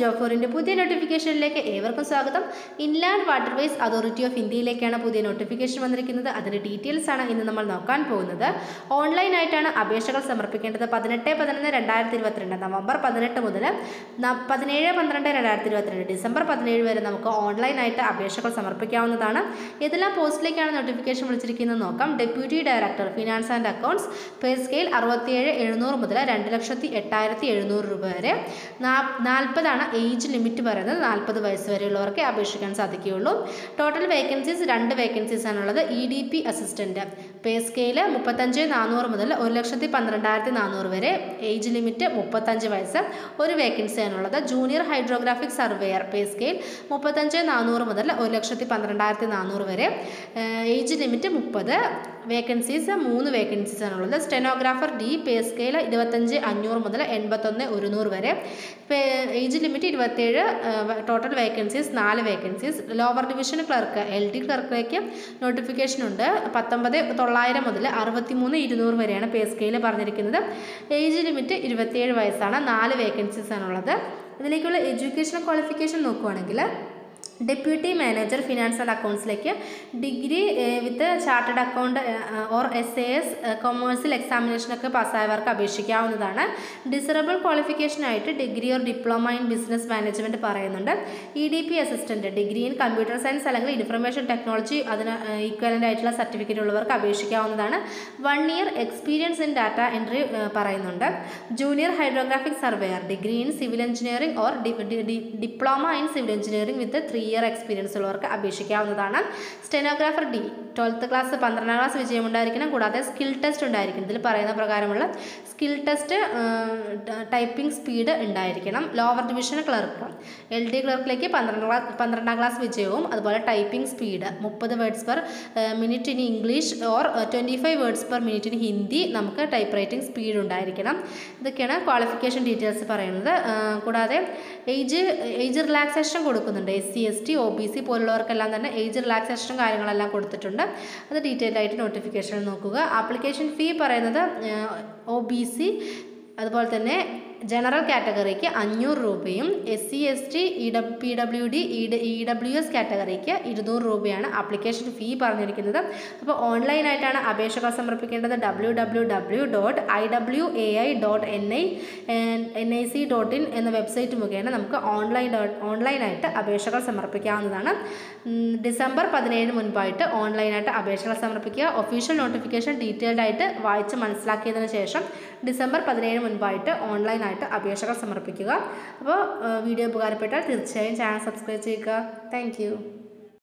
job ഫോറിൻ്റെ പുതിയ നോട്ടിഫിക്കേഷനിലേക്ക് ഏവർക്കും സ്വാഗതം ഇൻലാൻഡ് വാട്ടർവേസ് അതോറിറ്റി ഓഫ് ഇന്ത്യയിലേക്കാണ് പുതിയ നോട്ടിഫിക്കേഷൻ വന്നിരിക്കുന്നത് അതിൻ്റെ ഡീറ്റെയിൽസ് ആണ് ഇന്ന് നമ്മൾ നോക്കാൻ പോകുന്നത് ഓൺലൈനായിട്ടാണ് അപേക്ഷകൾ സമർപ്പിക്കേണ്ടത് പതിനെട്ട് പതിനൊന്ന് രണ്ടായിരത്തി ഇരുപത്തിരണ്ട് നവംബർ പതിനെട്ട് മുതൽ ന- പതിനേഴ് പന്ത്രണ്ട് രണ്ടായിരത്തി ഇരുപത്തിരണ്ട് ഡിസംബർ പതിനേഴ് വരെ നമുക്ക് ഓൺലൈനായിട്ട് അപേക്ഷകൾ സമർപ്പിക്കാവുന്നതാണ് ഏതെല്ലാം പോസ്റ്റിലേക്കാണ് നോട്ടിഫിക്കേഷൻ വിളിച്ചിരിക്കുന്നത് നോക്കാം deputy director finance and accounts pay scale അറുപത്തിയേഴ് എഴുന്നൂറ് മുതൽ രണ്ട് ലക്ഷത്തി എട്ടായിരത്തി എഴുന്നൂറ് രൂപ വരെ നാ- നാൽപ്പതാണ് ഏജ് ലിമിറ്റ് പറയുന്നത് നാൽപ്പത് വയസ്സ് വരെയുള്ളവർക്ക് അപേക്ഷിക്കാൻ സാധിക്കുകയുള്ളൂ ടോട്ടൽ വേക്കൻസീസ് രണ്ട് വേക്കൻസീസ് ആണുള്ളത് E D P assistant pay scale മുപ്പത്തഞ്ച് നാനൂറ് മുതൽ ഒരു ലക്ഷത്തി പന്ത്രണ്ടായിരത്തി നാനൂറ് വരെ ഏജ് ലിമിറ്റ് മുപ്പത്തഞ്ച് വയസ്സ് ഒരു വേക്കൻസി ആണുള്ളത് junior hydrographic surveyor pay scale മുപ്പത്തഞ്ച് നാനൂറ് മുതൽ ഒരു ലക്ഷത്തി പന്ത്രണ്ടായിരത്തി നാനൂറ് വരെ ഏജ് ലിമിറ്റ് മുപ്പത് വേക്കൻസീസ് മൂന്ന് വേക്കൻസീസ് ആണുള്ളത് സ്റ്റെനോഗ്രാഫർ ഡി പേ സ്കെയിൽ ഇരുപത്തഞ്ച് അഞ്ഞൂറ് മുതൽ എൺപത്തൊന്ന് ഒരുന്നൂറ് വരെ ഏജ് ലിമിറ്റ് ഇരുപത്തേഴ് ടോട്ടൽ വേക്കൻസീസ് നാല് vacancies lower division clerk L D ക്ലർക്കിലേക്ക് നോട്ടിഫിക്കേഷൻ ഉണ്ട് പത്തൊമ്പത് തൊള്ളായിരം മുതൽ അറുപത്തി മൂന്ന് ഇരുന്നൂറ് വരെയാണ് പേ സ്കെയിൽ പറഞ്ഞിരിക്കുന്നത് ഏജ് ലിമിറ്റ് ഇരുപത്തിയേഴ് വയസ്സാണ് നാല് വേക്കൻസീസ് ആണുള്ളത് ഇതിലേക്കുള്ള എഡ്യൂക്കേഷൻ ക്വാളിഫിക്കേഷൻ നോക്കുവാണെങ്കിൽ ഡെപ്യൂട്ടി മാനേജർ ഫിനാൻസ് ആൻഡ് അക്കൗണ്ട്സിലേക്ക് degree with chartered account or S A S commercial എക്സാമിനേഷനൊക്കെ പാസ്സായവർക്ക് അപേക്ഷിക്കാവുന്നതാണ് ഡിസറബിൾ ക്വാളിഫിക്കേഷനായിട്ട് degree or diploma in business management പറയുന്നുണ്ട് E D P assistant degree in computer science അല്ലെങ്കിൽ ഇൻഫർമേഷൻ ടെക്നോളജി അതിന് equivalent ആയിട്ടുള്ള certificate ഉള്ളവർക്ക് അപേക്ഷിക്കാവുന്നതാണ് one year experience in data entry പറയുന്നുണ്ട് junior hydrographic surveyor degree in civil engineering or diploma in civil engineering with three year experience ഉള്ളവർക്ക് അപേക്ഷിക്കാവുന്നതാണ് stenographer D twelfth class പന്ത്രണ്ടാം class വിജയം ഉണ്ടായിരിക്കണം കൂടാതെ സ്കിൽ ടെസ്റ്റ് ഉണ്ടായിരിക്കും ഇതിൽ പറയുന്ന പ്രകാരമുള്ള സ്കിൽ ടെസ്റ്റ് ടൈപ്പിംഗ് സ്പീഡ് ഉണ്ടായിരിക്കണം lower division clerk L D ക്ലർക്കിലേക്ക് പന്ത്രണ്ടാം ക്ലാസ് പന്ത്രണ്ടാം ക്ലാസ് വിജയവും അതുപോലെ ടൈപ്പിംഗ് സ്പീഡ് മുപ്പത് words per minute in English or twenty five words per minute in Hindi നമുക്ക് ടൈപ്പ് റൈറ്റിംഗ് സ്പീഡ് ഉണ്ടായിരിക്കണം ഇതൊക്കെയാണ് ക്വാളിഫിക്കേഷൻ ഡീറ്റെയിൽസ് പറയുന്നത് ആ, കൂടാതെ ഏജ് ഏജ് റിലാക്സേഷൻ കൊടുക്കുന്നുണ്ട് S C S T O B C പോലുള്ളവർക്കെല്ലാം തന്നെ ഏജ് റിലാക്സേഷനും കാര്യങ്ങളെല്ലാം കൊടുത്തിട്ടുണ്ട് അത് ഡീറ്റെയിൽ ആയിട്ട് നോട്ടിഫിക്കേഷൻ നോക്കുക ആപ്ലിക്കേഷൻ ഫീ പറയുന്നത് ഒ ബി സി അതുപോലെ തന്നെ ജനറൽ കാറ്റഗറിക്ക് അഞ്ഞൂറ് രൂപയും S C S T E W P W D E W S കാറ്റഗറിക്ക് ഇരുന്നൂറ് രൂപയാണ് ആപ്ലിക്കേഷൻ ഫീ പറഞ്ഞിരിക്കുന്നത് അപ്പോൾ ഓൺലൈനായിട്ടാണ് അപേക്ഷകൾ സമർപ്പിക്കേണ്ടത് W W W dot I W A I dot N I N I C dot in എന്ന വെബ്സൈറ്റ് മുഖേന നമുക്ക് ഓൺലൈൻ ഡോട്ട് ഓൺലൈനായിട്ട് അപേക്ഷകൾ സമർപ്പിക്കാവുന്നതാണ് ഉം, ഡിസംബർ പതിനേഴിന് മുൻപായിട്ട് ഓൺലൈനായിട്ട് അപേക്ഷകൾ സമർപ്പിക്കുക ഒഫീഷ്യൽ നോട്ടിഫിക്കേഷൻ ഡീറ്റെയിൽഡ് ആയിട്ട് വായിച്ച് മനസ്സിലാക്കിയതിന് ശേഷം ഡിസംബർ പതിനേഴിന് മുൻപായിട്ട് ഓൺലൈനായിട്ട് അപേക്ഷകൾ സമർപ്പിക്കുക അപ്പോൾ വീഡിയോ ഉപകാരപ്പെട്ടാൽ തീർച്ചയായും ചാനൽ സബ്സ്ക്രൈബ് ചെയ്യുക താങ്ക്